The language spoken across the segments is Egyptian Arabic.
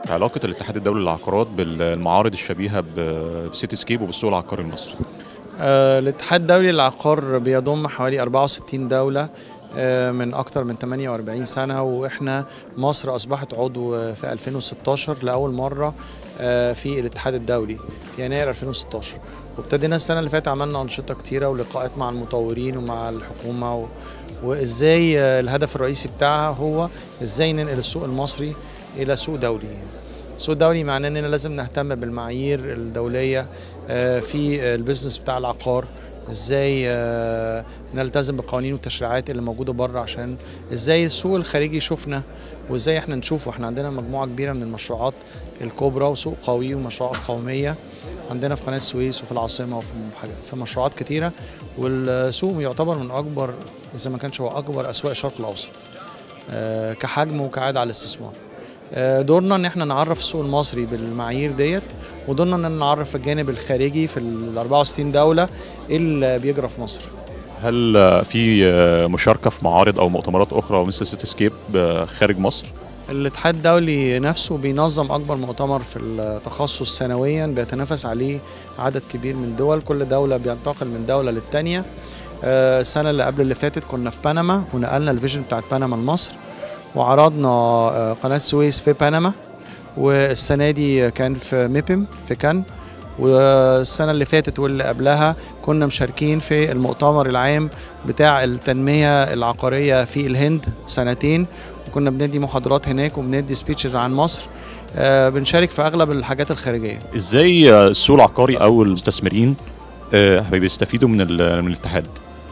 علاقة الاتحاد الدولي للعقارات بالمعارض الشبيهة ب- بسيتي سكيب وبالسوق العقاري المصري آه، الاتحاد الدولي للعقار بيضم حوالي 64 دولة آه، من أكثر من 48 سنة وإحنا مصر أصبحت عضو في 2016 لأول مرة آه، في الاتحاد الدولي في يناير 2016 وابتدينا السنة اللي فاتت عملنا أنشطة كتيرة ولقاءات مع المطورين ومع الحكومة و... وإزاي آه، الهدف الرئيسي بتاعها هو إزاي ننقل السوق المصري إلى سوق دولي السوق الدولي معناه اننا لازم نهتم بالمعايير الدوليه آه، في البيزنس بتاع العقار ازاي آه، نلتزم بالقوانين والتشريعات اللي موجوده بره عشان ازاي السوق الخارجي يشوفنا وازاي احنا نشوفه احنا عندنا مجموعه كبيره من المشروعات الكبرى وسوق قوي ومشروعات قوميه عندنا في قناه السويس وفي العاصمه وفي حاجة- في مشروعات كتيره والسوق يعتبر من اكبر اذا ما كانش هو اكبر اسواق الشرق الاوسط آه، كحجم وكعائد على الاستثمار آه، دورنا ان احنا نعرف السوق المصري بالمعايير ديت ودورنا ان نعرف الجانب الخارجي في ال 64 دوله ايه اللي بيجرى في مصر هل آه، في آه، مشاركة في معارض أو مؤتمرات أخرى مثل سيتي سكيب آه، خارج مصر؟ الاتحاد الدولي نفسه بينظم اكبر مؤتمر في التخصص سنويا بيتنافس عليه عدد كبير من الدول كل دوله بينتقل من دوله للتانيه آه، السنه اللي قبل اللي فاتت كنا في بنما ونقلنا الفيجن بتاعت بنما لمصر وعرضنا آه، قناه السويس في بنما والسنه دي كان في ميبم في كان والسنة اللي فاتت واللي قبلها كنا مشاركين في المؤتمر العام بتاع التنمية العقارية في الهند سنتين وكنا بندي محاضرات هناك وبندي سبيتشز عن مصر آه، بنشارك في أغلب الحاجات الخارجية إزاي آه، السوق العقاري أو المستثمرين آه، بيستفيدوا من ال- من الاتحاد؟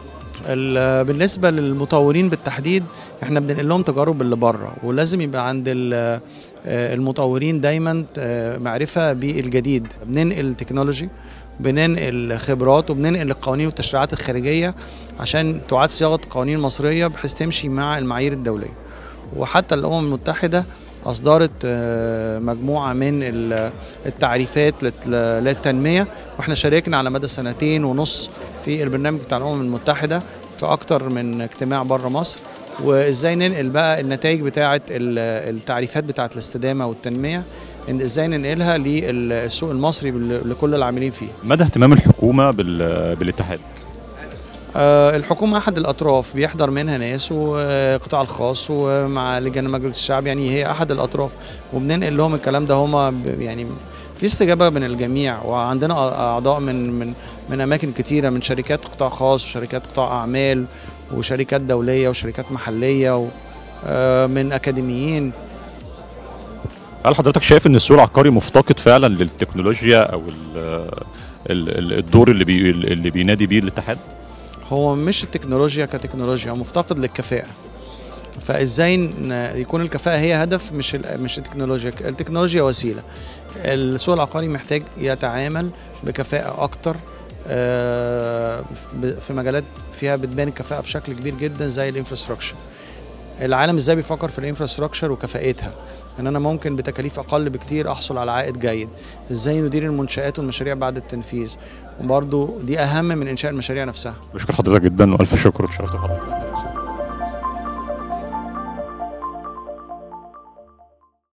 ال- بالنسبه للمطورين بالتحديد احنا بننقل لهم تجارب اللي بره ولازم يبقى عند ال- آه، المطورين دايما آه، معرفه بالجديد بننقل تكنولوجي بننقل خبرات وبننقل القوانين والتشريعات الخارجيه عشان تعاد صياغه القوانين المصريه بحيث تمشي مع المعايير الدوليه وحتى الامم المتحده اصدرت آه، مجموعه من ال- التعريفات للت- للتنميه واحنا شاركنا على مدى سنتين ونص في البرنامج بتاع الامم المتحده في اكتر من اجتماع بره مصر وازاي ننقل بقى النتائج بتاعه ال- التعريفات بتاعه الاستدامه والتنميه إن ازاي ننقلها للسوق المصري بال- لكل العاملين فيه مدى اهتمام الحكومة بال- بالاتحاد؟ آه، الحكومة أحد الأطراف بيحضر منها ناس والقطاع الخاص ومع لجان مجلس الشعب يعني هي أحد الأطراف وبننقل لهم الكلام ده هما ب- يعني في استجابة من الجميع وعندنا أ- أعضاء من من من أماكن كتيرة من شركات قطاع خاص وشركات قطاع أعمال وشركات دولية وشركات محلية و- آه، من أكاديميين هل حضرتك شايف ان السوق العقاري مفتقد فعلا للتكنولوجيا او ال- ال- ال- الدور اللي بي اللي بينادي بيه الاتحاد؟ هو مش التكنولوجيا كتكنولوجيا هو مفتقد للكفاءة فازاي ن- يكون الكفاءة هي هدف مش ال- مش التكنولوجيا التكنولوجيا وسيلة السوق العقاري محتاج يتعامل بكفاءة أكتر آه، ب- في مجالات فيها بتبان الكفاءة بشكل كبير جدا زي الانفراستراكشر العالم ازاي بيفكر في الانفراستراكشر وكفاءتها ان انا ممكن بتكاليف اقل بكتير احصل على عائد جيد ازاي ندير المنشآت والمشاريع بعد التنفيذ وبرضو دي اهم من انشاء المشاريع نفسها بشكر حضرتك جدا والف شكر شرفت حضرتك